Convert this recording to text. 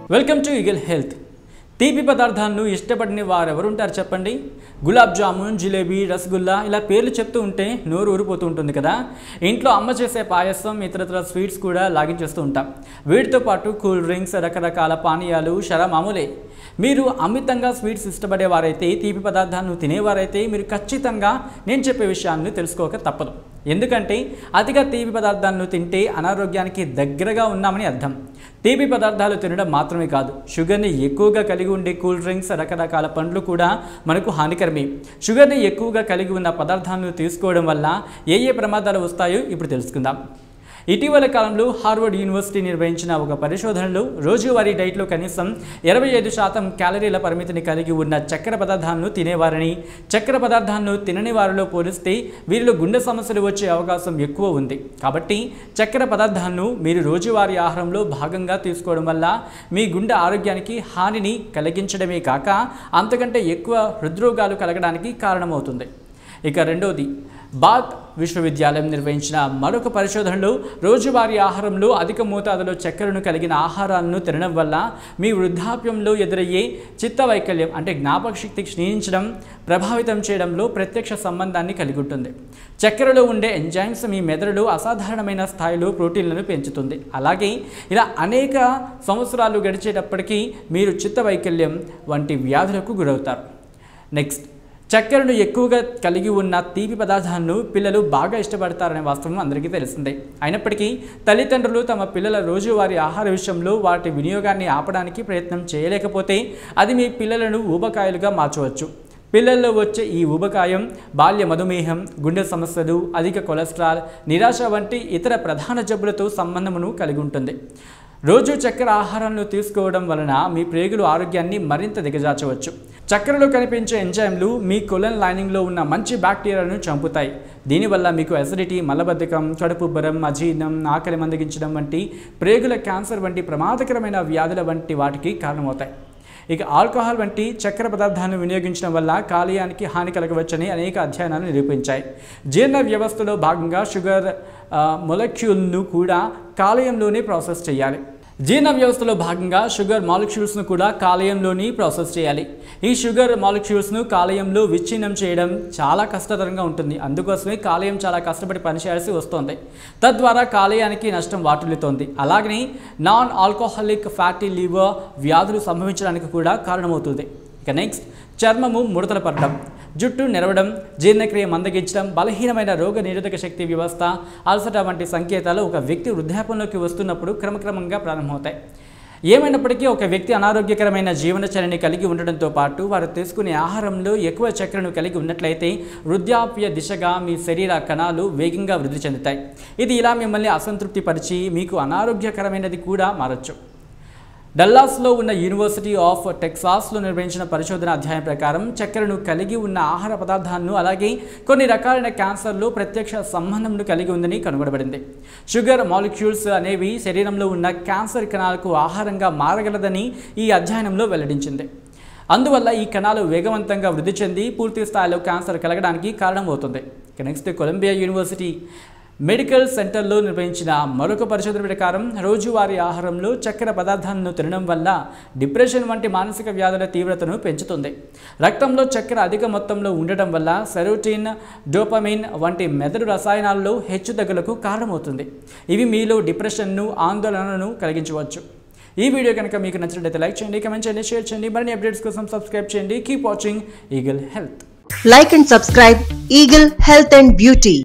Welcome to eagle health తీపి పదార్థాలను ఇష్టపడిన వారెవరుంటారు చెప్పండి గులాబ్ జామున్ జిలేబీ రసగుల్లా ఇలా పేర్లు చెప్తూ ఉంటే నోరు ఊరిపోతూ ఉంటుంది కదా ఇంట్లో అమ్మ చేసే పాయసం ఇతరత్ర స్వీట్స్ కూడా లాగించేస్తూ ఉంటాం వీటితో పాటు కూల్ డ్రింక్స్ రకరకాల పానీయాలు షరా మామూలే మీరు అమితంగా స్వీట్స్ ఇష్టపడేవారైతే తీపి పదార్థాలను తినేవారైతే మీరు ఖచ్చితంగా నేను చెప్పే విషయాన్ని తెలుసుకోక తప్పదు ఎందుకంటే అతిగా తీపి పదార్థాలను తింటే అనారోగ్యానికి దగ్గరగా ఉన్నామని అర్థం తీపి పదార్థాలు తినడం మాత్రమే కాదు షుగర్ని ఎక్కువగా కలిగి ఉండే కూల్ డ్రింక్స్ రకరకాల పండ్లు కూడా మనకు హానికరమే షుగర్ని ఎక్కువగా కలిగి ఉన్న పదార్థాలను తీసుకోవడం వల్ల ఏ ఏ ప్రమాదాలు వస్తాయో ఇప్పుడు తెలుసుకుందాం ఇటీవల కాలంలో హార్వర్డ్ యూనివర్సిటీ నిర్వహించిన ఒక పరిశోధనలో రోజువారీ డైట్లో కనీసం ఇరవై ఐదు శాతం క్యాలరీల పరిమితిని కలిగి ఉన్న చక్కెర పదార్థాలను తినేవారని చక్కెర పదార్థాలను తినని వారిలో పోలిస్తే వీరిలో గుండె సమస్యలు వచ్చే అవకాశం ఎక్కువ ఉంది కాబట్టి చక్కెర పదార్థాలను మీరు రోజువారీ ఆహారంలో భాగంగా తీసుకోవడం వల్ల మీ గుండె ఆరోగ్యానికి హానిని కలిగించడమే కాక అంతకంటే ఎక్కువ హృద్రోగాలు కలగడానికి కారణమవుతుంది ఇక రెండోది బాత్ విశ్వవిద్యాలయం నిర్వహించిన మరొక పరిశోధనలో రోజువారీ ఆహారంలో అధిక మోతాదులో చక్కెరను కలిగిన ఆహారాలను తినడం వల్ల మీ వృద్ధాప్యంలో ఎదురయ్యే చిత్త వైకల్యం అంటే జ్ఞాపక శక్తి క్షీణించడం ప్రభావితం చేయడంలో ప్రత్యక్ష సంబంధాన్ని కలిగి ఉంటుంది చక్కెరలో ఉండే ఎంజైమ్స్ మీ మెదడులో అసాధారణమైన స్థాయిలో ప్రోటీన్లను పెంచుతుంది అలాగే ఇలా అనేక సంవత్సరాలు గడిచేటప్పటికీ మీరు చిత్త వైకల్యం వంటి వ్యాధులకు గురవుతారు నెక్స్ట్ చక్కెరను ఎక్కువగా కలిగి ఉన్న తీపి పదార్థాలను పిల్లలు బాగా ఇష్టపడతారనే వాస్తవం అందరికీ తెలిసిందే అయినప్పటికీ తల్లిదండ్రులు తమ పిల్లల రోజువారీ ఆహార విషయంలో వాటి వినియోగాన్ని ఆపడానికి ప్రయత్నం చేయలేకపోతే అది మీ పిల్లలను ఊబకాయలుగా మార్చవచ్చు పిల్లల్లో వచ్చే ఈ ఊబకాయం బాల్య మధుమేహం గుండె సమస్యలు అధిక కొలెస్ట్రాల్ నిరాశ వంటి ఇతర ప్రధాన జబ్బులతో సంబంధమును కలిగి ఉంటుంది రోజు చక్కెర ఆహారాలను తీసుకోవడం వలన మీ ప్రేగులు ఆరోగ్యాన్ని మరింత దిగజార్చవచ్చు చక్కెరలో కనిపించే ఎంజైమ్లు మీ కొలన్ లైనింగ్లో ఉన్న మంచి బ్యాక్టీరియాలను చంపుతాయి దీనివల్ల మీకు అసిడిటీ మలబద్ధకం కడుపుబ్బరం అజీర్ణం ఆకలి మందగించడం వంటి ప్రేగుల క్యాన్సర్ వంటి ప్రమాదకరమైన వ్యాధుల వంటి వాటికి కారణమవుతాయి ఇక ఆల్కహాల్ వంటి చక్కెర పదార్థాలను వినియోగించడం వల్ల కాలేయానికి హాని కలగవచ్చని అనేక అధ్యయనాలు నిరూపించాయి జీర్ణ వ్యవస్థలో భాగంగా షుగర్ మొలక్యూల్ను కూడా కాలేయంలోనే ప్రాసెస్ చేయాలి జీర్ణ వ్యవస్థలో భాగంగా షుగర్ మాలిక్యూల్స్ను కూడా కాలేయంలోని ప్రాసెస్ చేయాలి ఈ షుగర్ మాలిక్యూల్స్ను కాలేయంలో విచ్ఛిన్నం చేయడం చాలా కష్టతరంగా ఉంటుంది అందుకోసమే కాలేయం చాలా కష్టపడి పనిచేయాల్సి వస్తుంది తద్వారా కాలేయానికి నష్టం వాటిల్లుతోంది అలాగనే నాన్ ఆల్కహాలిక్ ఫ్యాటీ లివర్ వ్యాధులు సంభవించడానికి కూడా కారణమవుతుంది ఇక నెక్స్ట్ చర్మము ముడతల పడడం జుట్టు నెరవడం జీర్ణక్రియ మందగించడం బలహీనమైన రోగ నిరోధక శక్తి వ్యవస్థ అలసట వంటి సంకేతాలు ఒక వ్యక్తి వృద్ధాపంలోకి వస్తున్నప్పుడు క్రమక్రమంగా ప్రారంభమవుతాయి ఏమైనప్పటికీ ఒక వ్యక్తి అనారోగ్యకరమైన జీవనచర్యని కలిగి ఉండడంతో పాటు వారు తీసుకునే ఆహారంలో ఎక్కువ చక్కెరను కలిగి ఉన్నట్లయితే వృద్ధాప్య దిశగా మీ శరీర కణాలు వేగంగా వృద్ధి చెందుతాయి ఇది ఇలా మిమ్మల్ని అసంతృప్తి పరిచి మీకు అనారోగ్యకరమైనది కూడా మారచ్చు డల్లాస్లో ఉన్న యూనివర్సిటీ ఆఫ్ టెక్సాస్లో నిర్వహించిన పరిశోధన అధ్యాయం ప్రకారం చక్కెరను కలిగి ఉన్న ఆహార పదార్థాలను అలాగే కొన్ని రకాలైన క్యాన్సర్లో ప్రత్యక్ష సంబంధంను కలిగి ఉందని కనుగొనబడింది షుగర్ మాలిక్యూల్స్ అనేవి శరీరంలో ఉన్న క్యాన్సర్ కణాలకు ఆహారంగా మారగలదని ఈ అధ్యయనంలో వెల్లడించింది అందువల్ల ఈ కణాలు వేగవంతంగా వృద్ధి చెంది పూర్తి స్థాయిలో క్యాన్సర్ కలగడానికి కారణమవుతుంది ఇక నెక్స్ట్ కొలంబియా యూనివర్సిటీ మెడికల్ సెంటర్లో నిర్వహించిన మరొక పరిశోధన ప్రకారం రోజువారీ ఆహారంలో చక్కెర పదార్థాలను తినడం వల్ల డిప్రెషన్ వంటి మానసిక వ్యాధుల తీవ్రతను పెంచుతుంది రక్తంలో చక్కెర అధిక మొత్తంలో ఉండటం వల్ల సెరోటిన్ డోపమిన్ వంటి మెదడు రసాయనాల్లో హెచ్చుతగ్గులకు కారణమవుతుంది ఇవి మీలో డిప్రెషన్ను ఆందోళనను కలిగించవచ్చు ఈ వీడియో కనుక మీకు నచ్చినట్లయితే లైక్ చేయండి కమెంట్ చేయండి షేర్ చేయండి మరిన్ని అప్డేట్స్ కోసం సబ్స్క్రైబ్ చేయండి keep watching Eagle Health Like and subscribe Eagle Health and Beauty.